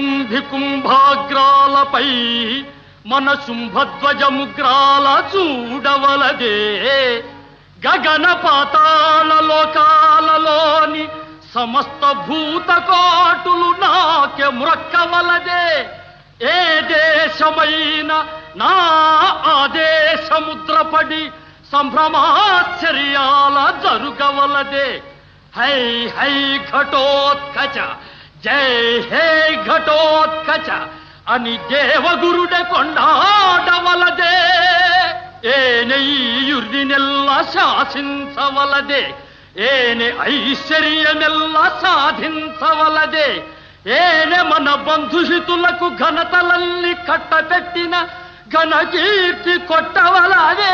కుంభి కుంభాగ్రాలపై మన శుంభధ్వజముగ్రాల చూడవలదే గగన పాతాళ లోకాలలోని సమస్త భూతకోటులు నాకె మురక్కవలదే ఏ దేశమైన నా ఆదేశముద్రపడి సంభ్రమాశ్చర్యాల జరుగవలదే హై హై ఘటోత్కచ జై హే ఘటోత్కచ అని దేవగురుడ కొండాడవలదే ఏనెయ్యుర్దినెల్ల శాసించవలదే ఏనే ఐశ్వర్యమెల్ల సాధించవలదే ఏనే మన బంధుహితులకు ఘనతలల్ని కట్టపెట్టిన ఘనకీర్తి కొట్టవలదే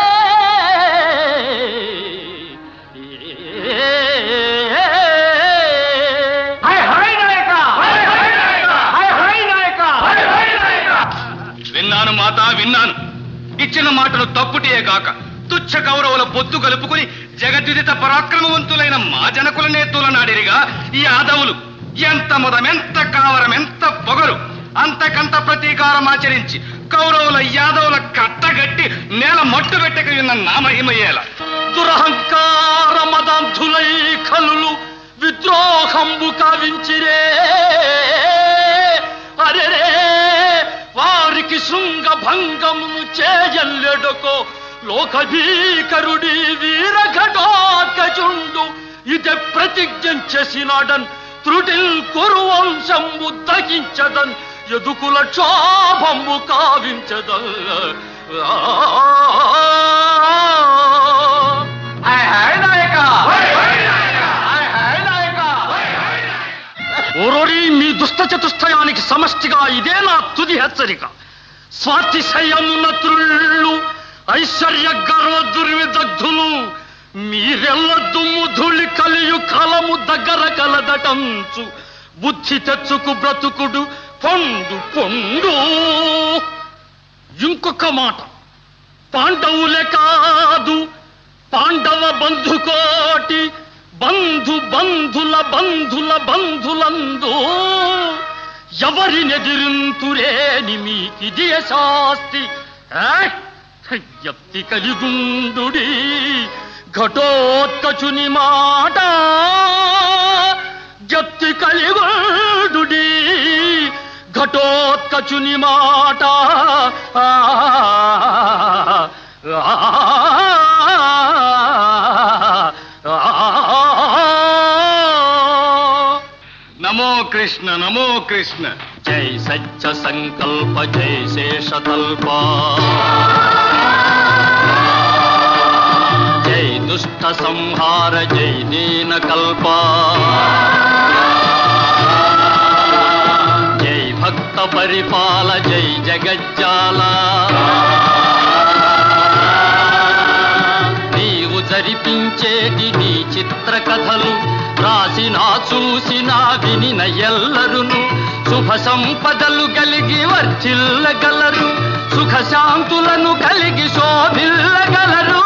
హై హై నాయక హై హై నాయక హై హై నాయక హై హై నాయక విన్నాను మాత విన్నాను ఇచ్చిన మాటలు తప్పుటియే కాక తుచ్చ కౌరవుల పొత్తు కలుపుకుని జగద్విదిత పరాక్రమవంతులైన మా జనకులనే తులనాడిరిగా ఈ యాదవులు ఎంత ముదం ఎంత కావరం ఎంత పొగరు అంతకంత ప్రతీకారం ఆచరించి కౌరవుల యాదవుల కట్టగట్టి నేల మట్టు పెట్టక ఉన్న నామహిమయ్యేలా దురహంకార మదంధులై కలులు విద్రోహంబు కావించిరే అరెరే వారికి శృంగ భంగమును చేయల్లెడకో లోకభీకరుడి వీరఘటోత్కచుండు ఇదే ప్రతిజ్ఞ చేసినాడన్ త్రుటిల్ కురువంశంబు దగించదన్ ఎదుకుల క్షోభంబు కావించదన్ హై హై నాయక హై హై నాయక హై హై నాయక ఓరోరి మీ దుష్ట చతుష్టయానికి సమష్టిగా ఇదే నా తుది హెచ్చరిక స్వాతిశయమున త్రుళ్ళు ఐశ్వర్య గర్వ దుర్విదగ్ధులు మీరెల్ల దుమ్ము ధూళి కలియు కలము దగ్గర కలదటంచు బుద్ధి తెచ్చుకు బ్రతుకుడు పొండు పొండు ఇంకొక మాట పాండవులే కాదు పాండవ బంధుకోటి బంధు బంధుల బంధుల బంధులందు ఎవరినెదిరింతురేని మీకిది శాస్తి ఎత్తి కలిగుండు ఘటోత్కచుని మాట జత్తి కలిగుండు ఘటోత్కచుని మాట ఆ, నమో కృష్ణ నమో కృష్ణ జై సత్య సంకల్ప జై శేషతల్ప జై దుష్ట సంహార జై దీన కల్ప జై భక్త పరిపాల జై జగజ్జాల నీవు జరిపించేటి నీ చిత్ర కథలు రాసినా చూసినా వినిన ఎల్లరును శుభ సంపదలు కలిగి వర్చిల్లగలరు సుఖ శాంతులను కలిగి శోభిల్లగలరు